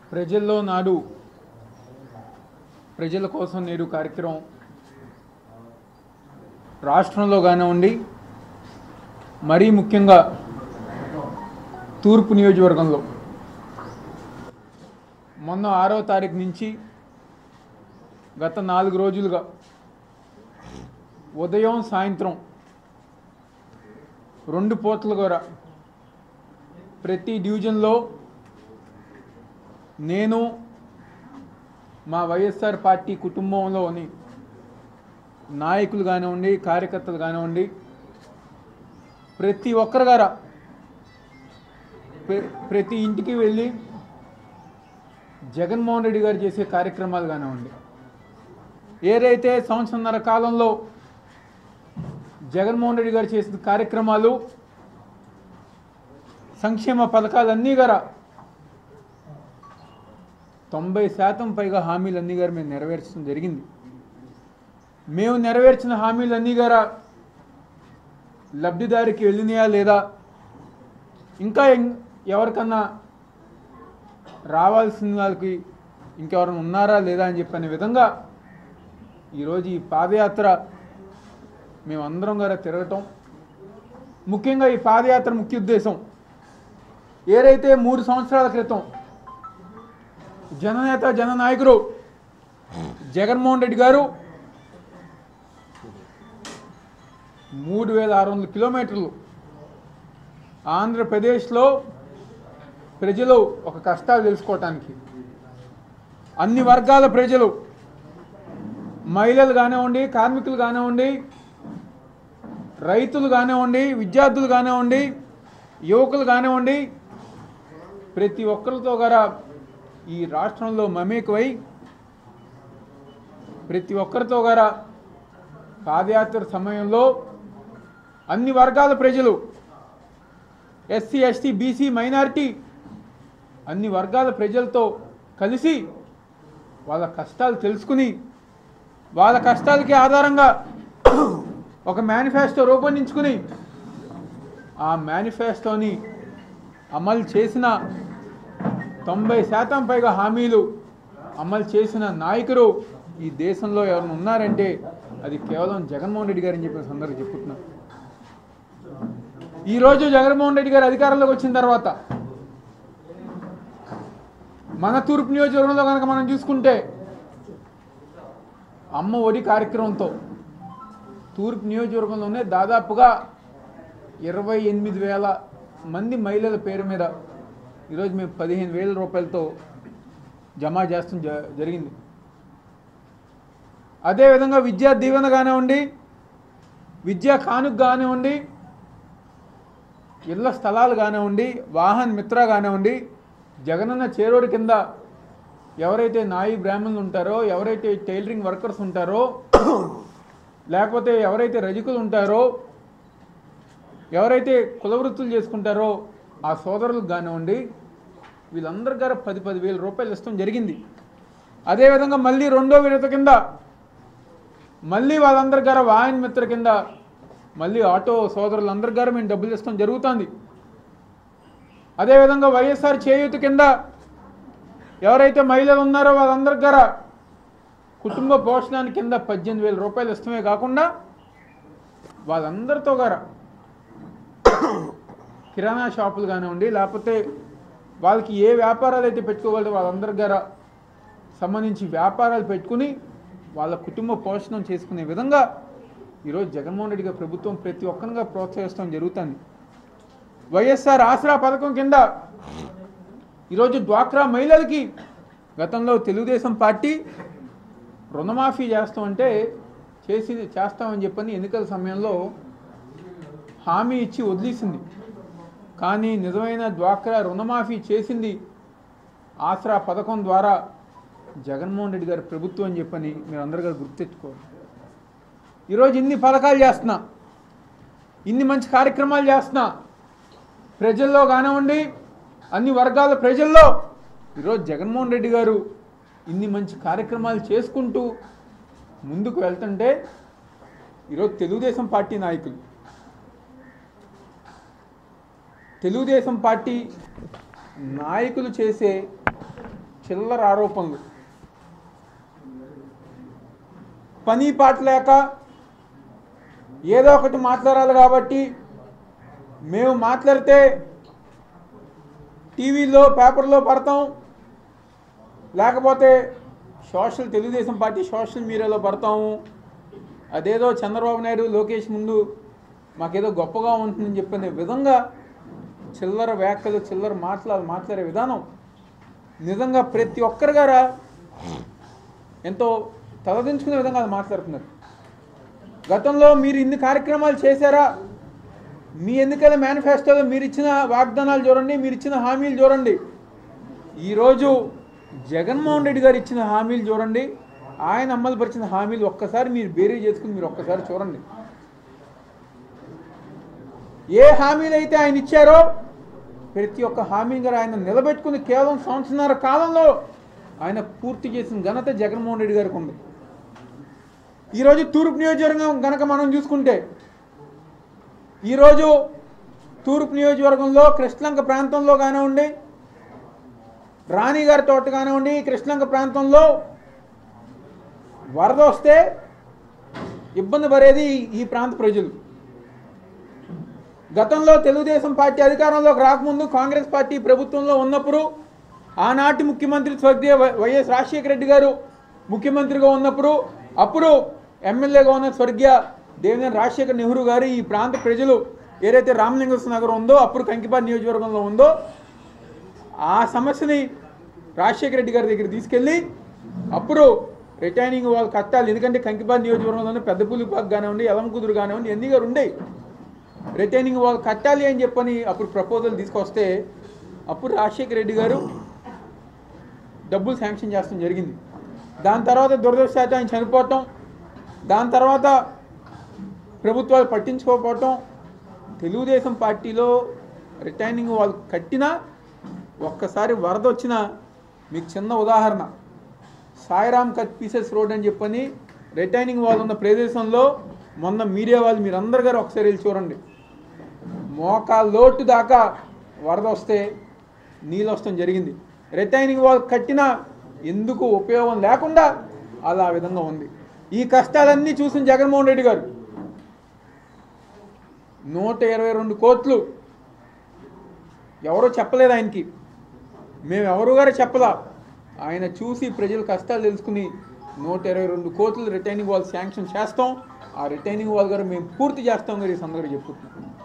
ప్రజల్లో నాడు ప్రజల కోసం నేడు కార్యక్రమం రాష్ట్రంలో కానివ్వండి మరీ ముఖ్యంగా తూర్పు నియోజకవర్గంలో మొన్న ఆరో తారీఖు నుంచి గత నాలుగు రోజులుగా ఉదయం సాయంత్రం రెండు పూటల కూడా ప్రతి డివిజన్లో నేను మా వైఎస్ఆర్ పార్టీ కుటుంబంలోని నాయకులు కానివ్వండి కార్యకర్తలు కానివ్వండి ప్రతి ఒక్కరు గారా ప్ర- ప్రతి ఇంటికి వెళ్ళి జగన్మోహన్ రెడ్డి గారు చేసే కార్యక్రమాలు కానివ్వండి ఏదైతే సంవత్సరంన్నర కాలంలో జగన్మోహన్ రెడ్డి గారు చేసిన కార్యక్రమాలు సంక్షేమ పథకాలన్నీ గారా తొంభై శాతం పైగా హామీలన్నీ గారు మేము నెరవేర్చడం జరిగింది మేము నెరవేర్చిన హామీలన్నీ గారా లబ్ధిదారికి వెళ్ళినాయా లేదా ఇంకా ఎం- ఎవరికన్నా రావాల్సిన వాళ్ళకి ఇంకెవరైనా ఉన్నారా లేదా అని చెప్పనే విధంగా ఈరోజు ఈ పాదయాత్ర మేమందరం గారా తిరగటం ముఖ్యంగా ఈ పాదయాత్ర ముఖ్య ఉద్దేశం ఏదైతే మూడు సంవత్సరాల క్రితం జననేత జననాయకుడు జగన్మోహన్ రెడ్డి గారు మూడు వేల ఆరు వందల కిలోమీటర్లు ఆంధ్రప్రదేశ్లో ప్రజలు ఒక కష్టాలు తెలుసుకోవటానికి అన్ని వర్గాల ప్రజలు మహిళలు కానివ్వండి కార్మికులు కానివ్వండి రైతులు కానివ్వండి విద్యార్థులు కానివ్వండి యువకులు కానివ్వండి ప్రతి ఒక్కరితో గారా ఈ రాష్ట్రంలో మమేకమై ప్రతి ఒక్కరితో గారా పాదయాత్ర సమయంలో అన్ని వర్గాల ప్రజలు ఎస్సీ ఎస్టీ బీసీ మైనారిటీ అన్ని వర్గాల ప్రజలతో కలిసి వాళ్ళ కష్టాలు తెలుసుకుని వాళ్ళ కష్టాలకి ఆధారంగా ఒక మేనిఫెస్టో రూపొందించుకుని ఆ మేనిఫెస్టోని అమలు చేసిన తొంభై శాతం పైగా హామీలు అమలు చేసిన నాయకుడు ఈ దేశంలో ఎవరైనా ఉన్నారంటే అది కేవలం జగన్మోహన్ రెడ్డి గారు అని చెప్పిన సందర్భం చెప్పుతున్నాను ఈరోజు జగన్మోహన్ రెడ్డి గారు అధికారంలోకి వచ్చిన తర్వాత మన తూర్పు నియోజకవర్గంలో కనుక మనం చూసుకుంటే అమ్మ ఒడి కార్యక్రమంతో తూర్పు నియోజకవర్గంలోనే దాదాపుగా ఇరవై ఎనిమిది వేల మంది మహిళల పేరు మీద ఈరోజు మేము పదిహేను వేల రూపాయలతో జమ చేస్తాం జ జరిగింది అదేవిధంగా విద్యా దీవెన కానివ్వండి విద్యా కానుక కానివ్వండి ఇళ్ల స్థలాలు కానివ్వండి వాహన్ మిత్ర కానివ్వండి జగనన్న చేరోడు కింద ఎవరైతే నాయి బ్రాహ్మణులు ఉంటారో ఎవరైతే టైలరింగ్ వర్కర్స్ ఉంటారో లేకపోతే ఎవరైతే రజకులు ఉంటారో ఎవరైతే కుల వృత్తులు చేసుకుంటారో ఆ సోదరులకు కానివ్వండి వీళ్ళందరి గారు పది పది వేల రూపాయలు ఇస్తాం జరిగింది అదేవిధంగా మళ్ళీ రెండో విడత కింద మళ్ళీ వాళ్ళందరి గారు వాహన మిత్ర కింద మళ్ళీ ఆటో సోదరులందరి గారు మేము డబ్బులు ఇస్తాం జరుగుతుంది అదేవిధంగా వైఎస్ఆర్ చేయూత కింద ఎవరైతే మహిళలు ఉన్నారో వాళ్ళందరి గార కుటుంబ పోషణానికి కింద పద్దెనిమిది వేల రూపాయలు ఇష్టమే కాకుండా వాళ్ళందరితో గార కిరాణా షాపులు కానివ్వండి లేకపోతే వాళ్ళకి ఏ వ్యాపారాలు అయితే పెట్టుకోగలరో వాళ్ళందరి గార సంబంధించి వ్యాపారాలు పెట్టుకుని వాళ్ళ కుటుంబ పోషణం చేసుకునే విధంగా ఈరోజు జగన్మోహన్ రెడ్డి గారి ప్రభుత్వం ప్రతి ఒక్కరిగా ప్రోత్సహిస్తాం జరుగుతుంది వైఎస్ఆర్ ఆసరా పథకం కింద ఈరోజు డ్వాక్రా మహిళలకి గతంలో తెలుగుదేశం పార్టీ రుణమాఫీ చేస్తామంటే చేసి చేస్తామని చెప్పని ఎన్నికల సమయంలో హామీ ఇచ్చి వదిలేసింది కానీ నిజమైన డ్వాక్రా రుణమాఫీ చేసింది ఆసరా పథకం ద్వారా జగన్మోహన్ రెడ్డి గారి ప్రభుత్వం అని చెప్పని మీరు అందరు గారు గుర్తెచ్చుకోవాలి ఈరోజు ఇన్ని పథకాలు చేస్తున్నా ఇన్ని మంచి కార్యక్రమాలు చేస్తున్నా ప్రజల్లో కానివ్వండి అన్ని వర్గాల ప్రజల్లో ఈరోజు జగన్మోహన్ రెడ్డి గారు ఇన్ని మంచి కార్యక్రమాలు చేసుకుంటూ ముందుకు వెళ్తుంటే ఈరోజు తెలుగుదేశం పార్టీ నాయకులు తెలుగుదేశం పార్టీ నాయకులు చేసే చిల్లర ఆరోపణలు పని పాట లేక ఏదో ఒకటి మాట్లాడాలి కాబట్టి మేము మాట్లాడితే టీవీలో పేపర్లో పడతాం లేకపోతే సోషల్ తెలుగుదేశం పార్టీ సోషల్ మీడియాలో పడతాము అదేదో చంద్రబాబు నాయుడు లోకేష్ ముందు మాకేదో గొప్పగా ఉంటుందని చెప్పిన విధంగా చిల్లర వ్యాఖ్యలు చిల్లర మాట్లాడాలి మాట్లాడే విధానం నిజంగా ప్రతి ఒక్కరి గారా ఎంతో తలదించుకునే విధంగా అది మాట్లాడుతున్నారు గతంలో మీరు ఇన్ని కార్యక్రమాలు చేశారా మీ ఎన్నికల మేనిఫెస్టోలో మీరు ఇచ్చిన వాగ్దానాలు చూడండి మీరు ఇచ్చిన హామీలు చూడండి ఈరోజు జగన్మోహన్ రెడ్డి గారు ఇచ్చిన హామీలు చూడండి ఆయన అమలుపరిచిన హామీలు ఒక్కసారి మీరు బేరీ చేసుకుని మీరు ఒక్కసారి చూడండి ఏ హామీలు అయితే ఆయన ఇచ్చారో ప్రతి ఒక్క హామీ గారు ఆయన నిలబెట్టుకుని కేవలం సంవత్సరాల కాలంలో ఆయన పూర్తి చేసిన ఘనత జగన్మోహన్ రెడ్డి గారికి ఉంది ఈరోజు తూర్పు నియోజకవర్గం గనక మనం చూసుకుంటే ఈరోజు తూర్పు నియోజకవర్గంలో కృష్ణలంక ప్రాంతంలో కానివ్వండి రాణిగారి తోట కానివ్వండి కృష్ణలంక ప్రాంతంలో వరద వస్తే ఇబ్బంది పడేది ఈ ప్రాంత ప్రజలు గతంలో తెలుగుదేశం పార్టీ అధికారంలోకి రాకముందు కాంగ్రెస్ పార్టీ ప్రభుత్వంలో ఉన్నప్పుడు ఆనాటి ముఖ్యమంత్రి స్వర్గీయ వై- వైఎస్ రాజశేఖర రెడ్డి గారు ముఖ్యమంత్రిగా ఉన్నప్పుడు అప్పుడు ఎమ్మెల్యేగా ఉన్న స్వర్గీయ దేవేంద్ర రాజశేఖర నెహ్రూ గారు ఈ ప్రాంత ప్రజలు ఏదైతే రామలింగేశ్వర నగరం ఉందో అప్పుడు కంకిపాటి నియోజకవర్గంలో ఉందో ఆ సమస్యని రాజశేఖర రెడ్డి గారి దగ్గర తీసుకెళ్ళి అప్పుడు రిటైనింగ్ వాళ్ళు కట్టాలి ఎందుకంటే కంకిపాటి నియోజకవర్గంలోనే పెద్ద పులిపాక్ కానివ్వండి ఎలంకుదురు కానివ్వండి ఎన్ని గారు ఉండేవి రిటైనింగ్ వాళ్ళు కట్టాలి అని చెప్పని అప్పుడు ప్రపోజల్ తీసుకొస్తే అప్పుడు రాజశేఖర రెడ్డి గారు డబ్బులు శాంక్షన్ చేస్తాం జరిగింది దాని తర్వాత దురదృష్టశాతం ఆయన చనిపోవటం దాని తర్వాత ప్రభుత్వాలు పట్టించుకోకపోవటం తెలుగుదేశం పార్టీలో రిటైనింగ్ వాళ్ళు కట్టినా ఒక్కసారి వరద వచ్చిన మీకు చిన్న ఉదాహరణ సాయిరామ్ కట్ పీసెస్ రోడ్ అని చెప్పని రిటైనింగ్ వాళ్ళు ఉన్న ప్రదేశంలో మొన్న మీడియా వాళ్ళు మీరందరు గారు ఒకసారి వెళ్ళి చూడండి మోకా లోటు దాకా వరద వస్తే నీళ్ళు వస్తాం జరిగింది రిటైనింగ్ వాళ్ళు కట్టినా ఎందుకు ఉపయోగం లేకుండా అలా ఆ విధంగా ఉంది ఈ కష్టాలన్నీ చూసిన జగన్మోహన్ రెడ్డి గారు నూట ఇరవై రెండు కోట్లు ఎవరో చెప్పలేదు ఆయనకి మేము ఎవరు గారు చెప్పలా ఆయన చూసి ప్రజల కష్టాలు తెలుసుకుని నూట ఇరవై రెండు కోట్లు రిటైనింగ్ వాల్ శాంక్షన్ చేస్తాం ఆ రిటైనింగ్ వాల్ గారు మేము పూర్తి చేస్తాం గారు ఈ సందర్భంగా చెప్పుకుంటున్నాం